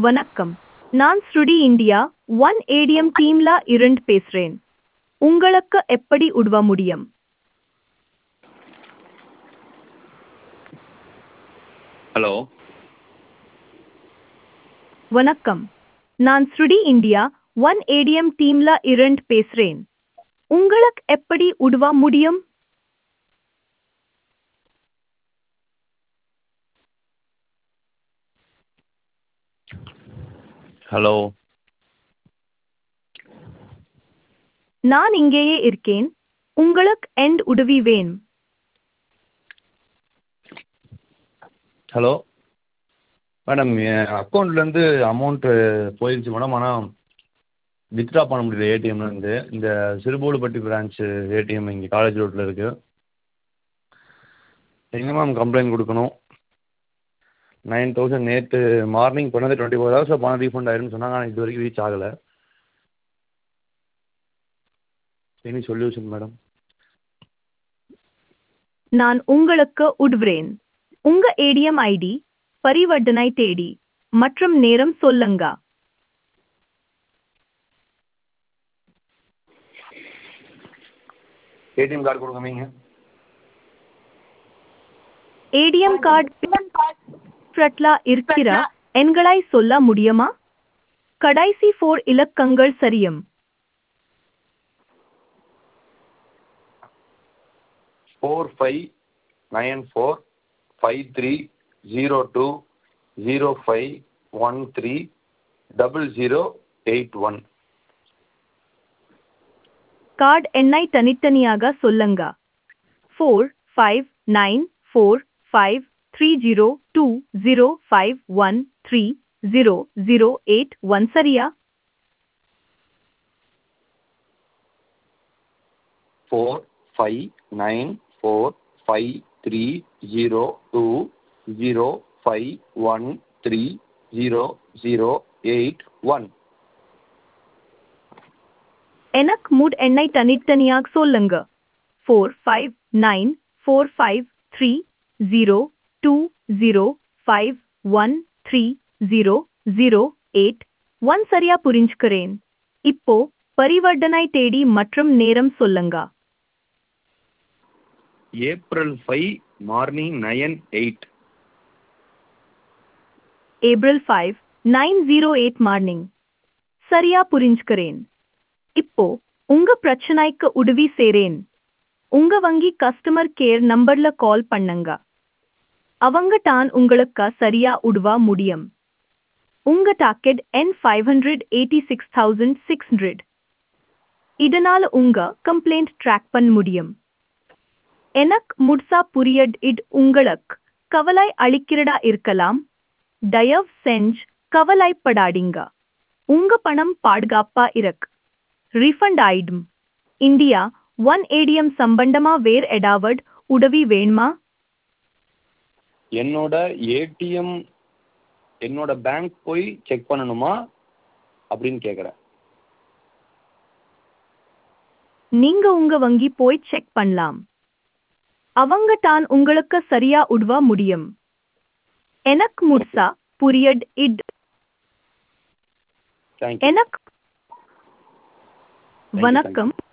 வணக்கம் நான் ஸ்ருடி இந்தியா ஒன் ஏடிஎம் டீம்ல இருந்து பேசுறேன் உங்களுக்கு எப்படி உதவ முடியும் ஹலோ வணக்கம் நான் ஸ்ருடி இந்தியா ஒன் ஏடிஎம் டீம்ல இருந்து பேசுறேன் உங்களுக்கு எப்படி உதவ முடியும் ஹலோ நான் இங்கேயே இருக்கேன் உங்களுக்கு எண்ட் உதவி வேணும் ஹலோ மேடம் என் அக்கௌண்ட்லேருந்து அமௌண்ட்டு போயிடுச்சு மேடம் ஆனால் வித்ட்ரா பண்ண முடியல ஏடிஎம்லேருந்து இந்த சிறுபோலுப்பட்டி பிரான்ச்சு ஏடிஎம் இங்கே காலேஜ் ரோட்டில் இருக்குது எங்கே மேம் கம்ப்ளைண்ட் கொடுக்கணும் நைன் தௌசண்ட் நேற்று மார்னிங் பண்ணது டுவெண்ட்டி ஃபோர் ஹவர்ஸில் பணம் ரீஃபண்ட் ஆயிரும்னு சொன்னாங்க ஆனால் இது வரைக்கும் ரீச் ஆகலை எனி சொல்யூஷன் மேடம் நான் உங்களுக்கு உதவுறேன் உங்க ஏடிஎம் ஐடி பரிவர்த்தனை தேடி மற்றும் நேரம் சொல்லுங்க ஏடிஎம் கார்டு கொடுங்க நீங்க ஏடிஎம் கார்டு ஃப்ரட்ல இருக்கிற எண்களை சொல்ல முடியுமா கடைசி ஃபோர் இலக்கங்கள் சரியும் four five nine four five three zero two zero five one three double zero eight one card எண்ணை தனித்தனியாக சொல்லுங்க four five nine four five three zero two zero five one three zero zero eight one சரியா four five nine four five three zero two zero five one three zero zero eight one எனக்கு மூட் எண்ணை தனித்தனியாக சொல்லுங்க four five nine four five three zero two zero five one three zero zero eight one சரியா புரிஞ்சுக்கிறேன் இப்போ பரிவர்த்தனை தேடி மற்றும் நேரம் சொல்லுங்க April five morning nine eight April five nine zero eight morning சரியா புரிஞ்சுக்கிறேன் இப்போ உங்க பிரச்சனைக்கு உதவி சேரேன் உங்க வங்கி கஸ்டமர் கேர் நம்பர்ல கால் பண்ணுங்க அவங்க தான் உங்களுக்கு சரியா உதவ முடியும் உங்க டாக்கெட் என் five hundred eighty six thousand six hundred இதனால உங்க கம்ப்ளைண்ட் ட்ராக் பண்ண முடியும் எனக்கு முட்சா புரியட் இட் உங்களுக்கு கவலை அளிக்கிறதா இருக்கலாம் தயவு செஞ்சு கவலைப்படாதீங்க உங்க பணம் பாதுகாப்பா இருக்கு ரீஃபண்ட் ஆயிடும் இந்தியா ஒன் ஏடிஎம் சம்பந்தமா வேற எடாவட் உதவி வேணுமா என்னோட ஏடிஎம் என்னோட பேங்க் போய் செக் பண்ணணுமா அப்படின்னு கேட்குறேன் நீங்க உங்க வங்கி போய் செக் பண்ணலாம் அவங்க தான் உங்களுக்கு சரியா உதவ முடியும் எனக்கு முட்சா புரியட் இட் தேங்க்யூ எனக்கு you. வணக்கம்